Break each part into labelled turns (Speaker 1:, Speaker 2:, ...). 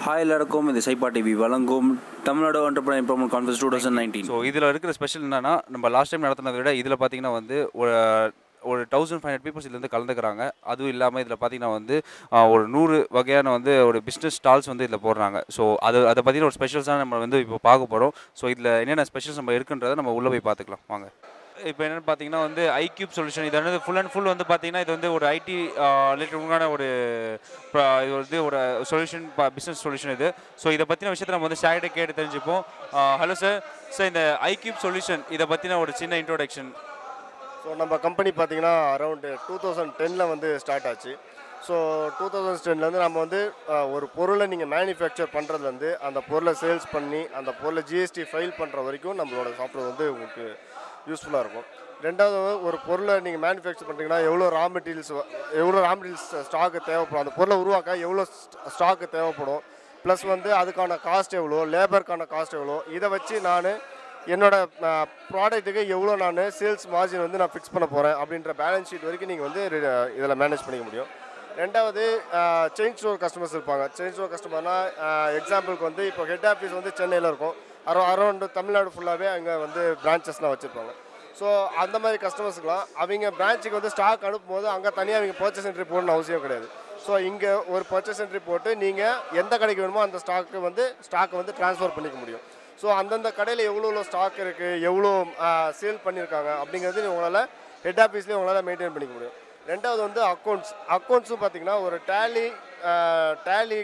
Speaker 1: hi எல்லாருக்கும் இது சைப்பா டிவி வழங்கும் Tamil Nadu enterprise improvement conference two thousand nineteen
Speaker 2: so இதில் இருக்கிற ஸ்பெஷல் என்னன்னா நம்ம லாஸ்ட் டைம் நடத்தினதை விட இதில் பார்த்தீங்கன்னா வந்து ஒரு ஒரு தௌசண்ட் ஃபைவ் ஹண்ட்ரட் பீப்புள்ஸ் இதுலேருந்து கலந்துக்கிறாங்க அதுவும் இல்லாமல் இதில் பார்த்தீங்கன்னா வந்து ஆ, ஒரு நூறு வகையான வந்து ஒரு பிஸ்னஸ் ஸ்டால்ஸ் வந்து இதில் போடுறாங்க ஸோ அது அதை பற்றின ஒரு ஸ்பெஷல்ஸாக நம்ம வந்து இப்போ பார்க்க போகிறோம் ஸோ இதில் என்னென்ன ஸ்பெஷல்ஸ் நம்ம இருக்குன்றதை நம்ம உள்ளே போய் பார்த்துக்கலாம் வாங்க இப்போ என்னென்னு பார்த்தீங்கன்னா வந்து ஐக்யூப் சொல்யூஷன் இது வந்து ஃபுல் அண்ட் ஃபுல் வந்து பார்த்தீங்கன்னா இது வந்து ஒரு ஐடி ரிலேட்டடான ஒரு pro- இது வந்து ஒரு சொல்யூஷன் பிஸ்னஸ் சொல்யூஷன் இது ஸோ இதை பற்றின விஷயத்தை நம்ம வந்து ஷேர்கிட்ட கேட்டு தெரிஞ்சுப்போம் ஹலோ சார் சார் இந்த ஐக்யூப் சொல்யூஷன் இதை பற்றின ஒரு சின்ன இன்ட்ரோடக்ஷன்
Speaker 3: ஸோ நம்ம கம்பெனி பார்த்தீங்கன்னா அரௌண்டு டூ தௌசண்ட் டெனில் வந்து ஸ்டார்ட் ஆச்சு ஸோ டூ தௌசண்ட் டென்லேருந்து நம்ம வந்து அஹ், ஒரு பொருளை நீங்கள் மேனுஃபேக்சர் பண்ணுறதுலேருந்து அந்த பொருளை சேல்ஸ் பண்ணி அந்த பொருளை ஜிஎஸ்டி ஃபைல் பண்ணுற வரைக்கும் நம்மளோட சாஃப்ட்வேர் வந்து உங்களுக்கு யூஸ்ஃபுல்லாக இருக்கும் ரெண்டாவது ஒரு பொருளை நீங்கள் மேனுஃபேக்சர் பண்ணுறீங்கன்னா எவ்வளோ ரா மெட்டீரியல்ஸ் எவ்வளோ ரா மெட்டீரியல்ஸ் ஸ்டாக்கு தேவைப்படும் அந்த பொருளை உருவாக்க எவ்வளோ ஸ்டாக்கு தேவைப்படும் ப்ளஸ் வந்து அதுக்கான காஸ்ட் எவ்வளோ லேபருக்கான காஸ்ட் எவ்வளோ இதை வச்சு நான் என்னோட ப்ராடக்ட்டுக்கு எவ்வளோ நான் சேல்ஸ் மார்ஜின் வந்து நான் ஃபிக்ஸ் பண்ண போகிறேன் அப்படின்ற பேலன்ஸ் ஷீட் வரைக்கும் நீங்கள் வந்து இதில் மேனேஜ் பண்ணிக்க முடியும் ரெண்டாவது செயின் ஸ்டோர் கஸ்டமர்ஸ் இருப்பாங்க செயின் ஸ்டோர் கஸ்டமர்னா எக்ஸாம்பிளுக்கு வந்து இப்போ ஹெட் ஆஃபீஸ் வந்து சென்னையில் இருக்கும் அரௌ அரௌண்டு தமிழ்நாடு ஃபுல்லாகவே அங்கே வந்து பிரான்ச்சஸ்லாம் வச்சுருப்பாங்க ஸோ அந்த மாதிரி கஸ்டமர்ஸ்க்குலாம் அவங்க பிரான்ச்சுக்கு வந்து ஸ்டாக் அனுப்பும்போது அங்கே தனியாக அவங்க பர்ச்சேஸ் என்ட்ரி போடணும்னு அவசியம் கிடையாது ஸோ இங்கே ஒரு பர்ச்சேஸ் என்ட்ரி போட்டு நீங்கள் எந்த கடைக்கு வேணுமோ அந்த ஸ்டாக்கு வந்து ஸ்டாக்கை வந்து ட்ரான்ஸ்ஃபர் பண்ணிக்க முடியும் ஸோ அந்தந்த கடையில் எவ்வளோ எவ்வளோ ஸ்டாக் இருக்குது எவ்வளோ சேல் பண்ணியிருக்காங்க அப்படிங்கிறது உங்களால் ஹெட் ஆஃபீஸ்லேயே உங்களால் மெயின்டைன் பண்ணிக்க முடியும் ரெண்டாவது வந்து அக்கௌண்ட்ஸ் அக்கௌண்ட்ஸும் பார்த்தீங்கன்னா ஒரு டேலி டேலி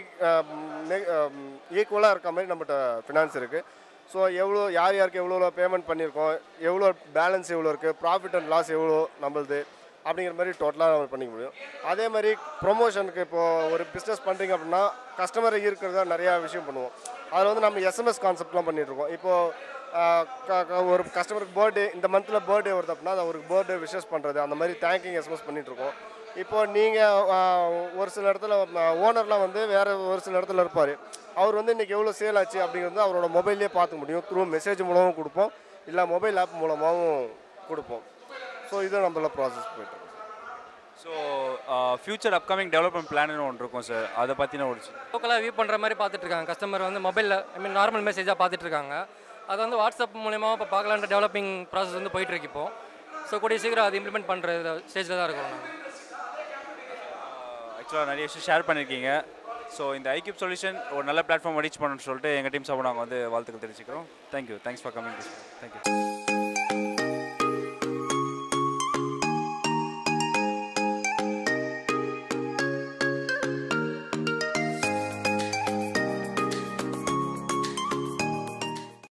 Speaker 3: ஈக்குவலாக இருக்க மாதிரி நம்மகிட்ட ஃபினான்ஸ் இருக்குது ஸோ எவ்வளோ யார் யாருக்கு எவ்வளோ எவ்வளோ பேமெண்ட் பண்ணியிருக்கோம் எவ்வளோ பேலன்ஸ் எவ்வளோ இருக்குது ப்ராஃபிட் அண்ட் லாஸ் எவ்வளோ நம்மளுது அப்படிங்கிற மாதிரி டோட்டலாக நம்ம பண்ணிக்க முடியும் அதே மாதிரி ப்ரொமோஷனுக்கு இப்போது ஒரு பிஸ்னஸ் பண்ணுறீங்க அப்படின்னா கஸ்டமரை ஈர்க்கிறதா நிறையா விஷயம் பண்ணுவோம் அதில் வந்து நம்ம எஸ்எம்எஸ் கான்செப்ட்லாம் பண்ணிகிட்ருக்கோம் இப்போது ஒரு கஸ்டமருக்கு பர்த்டே இந்த மந்தில் பர்த்டே வருது அப்படின்னா அது அவருக்கு பர்த்டே விஷஸ் பண்ணுறது அந்த மாதிரி தேங்கிங் எஸ்எம்எஸ் பண்ணிகிட்ருக்கோம் இப்போ நீங்கள் ஒரு சில இடத்துல ஓனர்லாம் வந்து வேறு ஒரு சில இடத்துல இருப்பார் அவர் வந்து இன்றைக்கி எவ்வளோ சேல் ஆச்சு அப்படிங்கிறது அவரோட மொபைல்லே பார்த்துக்க முடியும் த்ரூ மெசேஜ் மூலமும் கொடுப்போம் இல்லை மொபைல் ஆப் மூலமாகவும் கொடுப்போம் ஸோ இது நம்மள ப்ராசஸ் போயிட்டு
Speaker 2: ஸோ ஃபியூச்சர் அப்கமிங் டெவலப்மெண்ட் பிளான்னு ஒன்று இருக்கும் சார் அதை பற்றின ஒரு சின்ன-
Speaker 4: லோக்கலாக வியூ பண்ணுற மாதிரி பார்த்துட்டு இருக்காங்க கஸ்டமர் வந்து மொபைலில் ஐ மீன் நார்மல் மெசேஜாக பார்த்துட்டு இருக்காங்க அது வந்து வாட்ஸ்அப் மூலயமா இப்போ பார்க்கலான்ற டெவலப்பிங் ப்ராசஸ் வந்து போயிட்டு இருக்கு இப்போ ஸோ கூடிய சீக்கிரம் அது இம்ப்ளிமெண்ட் பண்ணுற ஸ்டேஜில் தான் இருக்கோம் நாங்கள்
Speaker 2: ஆக்சுவலாக நிறைய விஷயம் ஷேர் பண்ணியிருக்கீங்க ஸோ இந்த ஐக்யூப் சொல்யூஷன் ஒரு நல்ல பிளாட்ஃபார்ம் ரீச் பண்ணணும்னு சொல்லிட்டு எங்கள் டீம் சார்பாக நாங்கள் வந்து வாழ்த்துக்கள் தெரிவிச்சுக்கிறோம் thank you thanks for coming this thank you